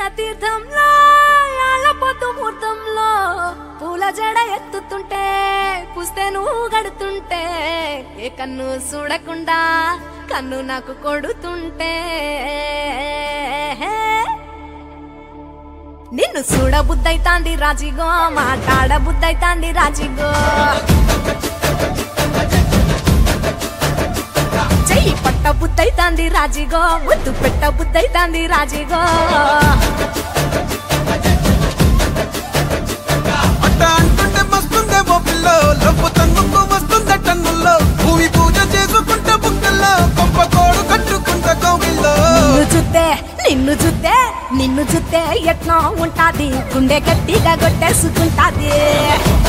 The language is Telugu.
తీర్థంలో పొద్దు ముహూర్తంలో పూల జడ ఎత్తుతుంటే పుస్తే నువ్వు గడుతుంటే ఏ కన్ను చూడకుండా కన్ను నాకు కొడుతుంటే నిన్ను చూడ బుద్ధైతాంది రాజిగో మాట్లాడ బుద్ధైతాంది రాజిగో చెయ్యి పట్ట బుద్ధైతాంది రాజిగో ముద్దు పెట్ట బుద్ధైతాంది రాజిగో అట్ట అంటుంటే మస్తుందేమో పిల్లో లవ్వు తన్నుకు వస్తుందే టన్నుల్లో భూమి పూజ చేసుకుంటే బుక్కల్లో గొప్ప కోడు కట్టుకుంటే కోవిల్లో నిన్ను చూస్తే నిన్ను చూస్తే నిన్ను చూస్తే ఎట్లా ఉంటాది గుండె గట్టిగా కొట్టేసుకుంటాది